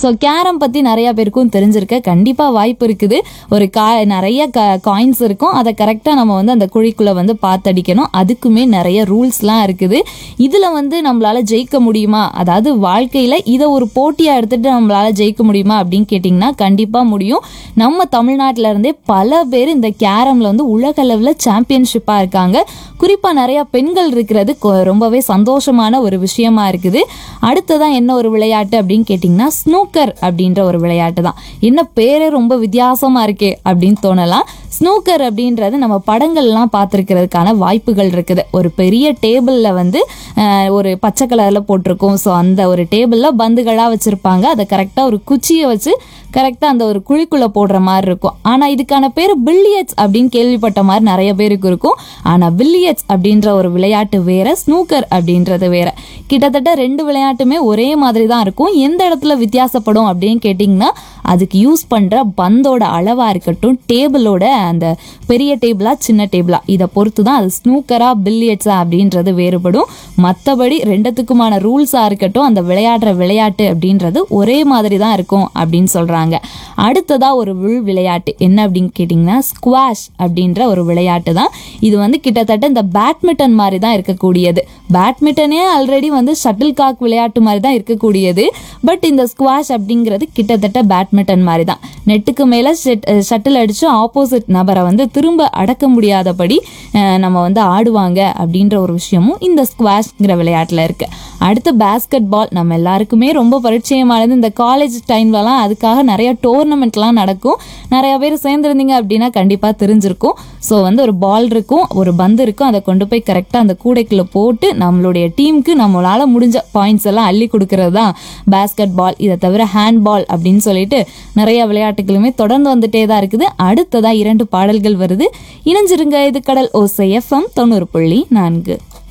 so carrom பற்றி நிறைய பேருக்கும் தெரிஞ்சிருக்க கண்டிப்பாக வாய்ப்பு இருக்குது ஒரு கா நிறைய க காயின்ஸ் இருக்கும் அதை கரெக்டாக நம்ம வந்து அந்த குழிக்குள்ளே வந்து பார்த்தடிக்கணும் அதுக்குமே நிறைய ரூல்ஸ்லாம் இருக்குது இதில் வந்து நம்மளால ஜெயிக்க முடியுமா அதாவது வாழ்க்கையில் இதை ஒரு போட்டியாக எடுத்துட்டு நம்மளால ஜெயிக்க முடியுமா அப்படின்னு கேட்டிங்கன்னா கண்டிப்பாக முடியும் நம்ம தமிழ்நாட்டில இருந்தே பல பேர் இந்த கேரமில் வந்து உலக அளவில் சாம்பியன்ஷிப்பாக இருக்காங்க குறிப்பாக நிறைய பெண்கள் இருக்கிறது கொ- ரொம்பவே சந்தோஷமான ஒரு விஷயமா இருக்குது அடுத்ததான் என்ன ஒரு விளையாட்டு அப்படின்னு கேட்டிங்கன்னா ஸ்னூக்கர் அப்படின்ற ஒரு விளையாட்டு தான் என்ன பேரே ரொம்ப வித்தியாசமாக இருக்கே அப்படின்னு தோணலாம் ஸ்னூக்கர் அப்படின்றது நம்ம படங்கள்லாம் பார்த்துருக்கிறதுக்கான வாய்ப்புகள் இருக்குது ஒரு பெரிய டேபிளில் வந்து அஹ், ஒரு பச்சை கலரில் போட்டிருக்கோம் ஸோ அந்த ஒரு டேபிளில் பந்துகளாக வச்சுருப்பாங்க அதை கரெக்டாக ஒரு குச்சியை வச்சு கரெக்டாக அந்த ஒரு குழிக்குள்ளே போடுற மாதிரி இருக்கும் ஆனால் இதுக்கான பேர் பில்லியட்ஸ் அப்படின்னு கேள்விப்பட்ட மாதிரி நிறைய பேருக்கு இருக்கும் ஆனால் பில்லியட்ஸ் அப்படின்ற ஒரு விளையாட்டு வேற ஸ்னூக்கர் அப்படின்றது வேற கிட்டத்தட்ட ரெண்டு விளையாட்டுமே ஒரே மாதிரி தான் இருக்கும் எந்த இடத்துல வித்தியாசப்படும் அப்படின்னு கேட்டிங்கன்னா அதுக்கு யூஸ் பண்ணுற பந்தோட அளவாக இருக்கட்டும் டேபிளோட அந்த பெரிய டேபிளா சின்ன டேபிளா இதை பொறுத்து தான் அது ஸ்னூக்கரா பில்லியட்ஸா அப்படின்றது வேறுபடும் மற்றபடி ரெண்டுத்துக்குமான ரூல்ஸாக இருக்கட்டும் அந்த விளையாடுற விளையாட்டு அப்படின்றது ஒரே மாதிரி தான் இருக்கும் அப்படின்னு சொல்கிறாங்க அடுத்ததா ஒரு வில் விளையாட்டு என்ன அப்படின்னு கேட்டிங்கன்னா ஸ்குவாஷ் அப்படின்ற ஒரு விளையாட்டு தான் இது வந்து கிட்டத்தட்ட இந்த பேட்மிண்டன் மாதிரி தான் இருக்கக்கூடியது பேட்மிண்டனே ஆல்ரெடி வந்து ஷட்டில் காக் விளையாட்டு மாதிரி தான் இருக்கக்கூடியது பட் இந்த ஸ்குவாஷ் அப்படிங்கிறது கிட்டத்தட்ட பேட்மிண்டன் மாதிரி தான் நெட்டுக்கு மேலே ஷட்டில் அடித்து ஆப்போசிட் நபரை வந்து திரும்ப அடக்க முடியாதபடி அஹ், நம்ம வந்து ஆடுவாங்க அப்படின்ற ஒரு விஷயமும் இந்த ஸ்குவாஷ்ங்கிற விளையாட்டில் இருக்கு அடுத்து பேஸ்கெட் பால் நம்ம எல்லாருக்குமே ரொம்ப பரிச்சயமானது இந்த காலேஜ் டைம்லலாம் அதுக்காக நிறைய டோர்னமெண்ட்லாம் நடக்கும் நிறைய பேர் சேர்ந்துருந்தீங்க அப்படின்னா கண்டிப்பாக தெரிஞ்சிருக்கும் ஸோ வந்து ஒரு பால் இருக்கும் ஒரு பந்து இருக்கும் அதை கொண்டு போய் கரெக்டாக அந்த கூடைக்குள்ள போட்டு நம்மளுடைய டீமுக்கு நம்மளால முடிஞ்ச பாயிண்ட்ஸ் எல்லாம் அள்ளி கொடுக்கறது தான் பேஸ்கெட் பால் இதை தவிர ஹேண்ட் பால் அப்படின்னு சொல்லிட்டு நிறைய விளையாட்டுகளுமே தொடர்ந்து வந்துட்டே தான் இருக்குது அடுத்ததா இரண்டு பாடல்கள் வருது இணைஞ்சிருங்க இது கடல் ஓசை எஃப்எம் தொண்ணூறு புள்ளி நான்கு